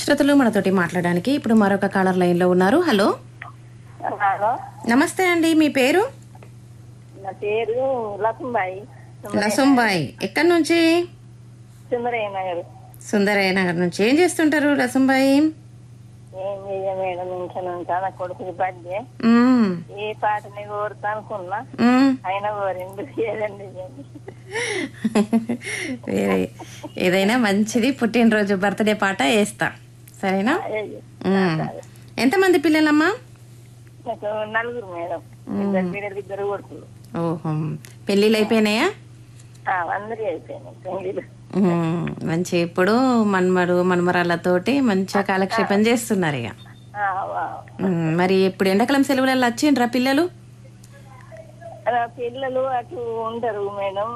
శ్రోతలు మనతోటి మాట్లాడడానికి ఇప్పుడు మరొక కాలర్ లైన్ లో ఉన్నారు హలో హలో నమస్తే అండి మీ పేరు నా పేరు లక్ష్మబాయి లసుంబాయి ఎక్కడి నుంచి సుందరయ్య నగర్ సుందరయ్య నగర్ నుంచి ఏం చేస్తుంటారు లసుంబాయి ఏం చెయ్య మేడం ఇంకా ఉంటా నా కొడుకుకి బర్త్డే మ్మ్. ఏ పాటని కోరుతా అనుకున్నా మ్మ్. అయినా కోరిండు ఏదండి ఇది? వేరే ఏదైనా మంచిది పుట్టినరోజు బర్త్డే పాట వేస్తా సరేనా అదే. మ్మ్. ఎంతమంది పిల్లలమ్మా నాకు నలుగురు మేడం ఇద్దరు పిల్లలు ఇద్దరు కొడుకులు ఓహో పెళ్ళిళ్ళు అయిపోయినాయా ఆ, అందరి అయిపోయినాయి పెళ్ళిళ్ళు మ్మ్. మంచి ఇప్పుడు మన్మడు మన్మరాళ్ళతోటి మంచిగా కాలక్షేపం చేస్తున్నారు ఇక ఆ, వా. మ్మ్. మరి ఇప్పుడు ఎండాకాలం సెలవులలో వచ్చిండ్రా పిల్లలు ఆ, పిల్లలు అటు ఉంటారు మేడం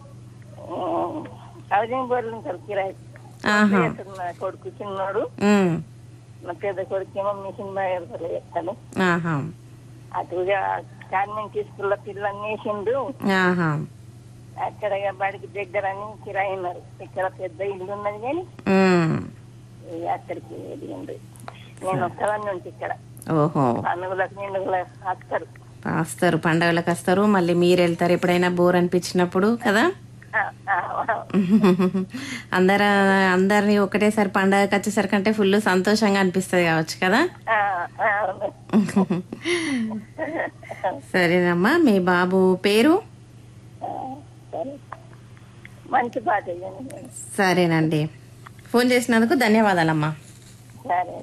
హౌసింగ్ బోర్డులు ఉంటారు కిరాయి ఆహా నా కొడుకు చిన్నోడు మ్మ్. మా పెద్ద కొడుకేమో మిషన్ బాగా చేస్తాను ఆహా అటుగా కాన్వెంట్ స్కూల్లో పిల్లల్ని వేసిండు ఆహా అక్కడ ఇక బడికి దగ్గర అని కిరాయి ఉన్నారు ఇక్కడ పెద్ద ఇల్లు ఉన్నది కానీ మ్మ్. ఇక అక్కడికి వెళ్ళిండు నేను ఒక్కదాన్ని ఉంటే ఇక్కడ ఓహో పండుగలకు నిండుగులకు వస్తారు వస్తారు పండగలకు వస్తారు మళ్ళీ మీరు వెళ్తారు ఎప్పుడైనా బోర్ అనిపించినప్పుడు కదా ఆ, ఆ, ఆ. అందరు అందరిని ఒకటేసారి పండగకి వచ్చేసరికి అంటే ఫుల్ సంతోషంగా అనిపిస్తుంది కావచ్చు కదా ఆ, ఆ, అవును. సరేనమ్మా మీ బాబు పేరు ఆ, సరే మంచి పాట ఇవ్వండి సరేనండి ఫోన్ చేసినందుకు ధన్యవాదాలమ్మా సరే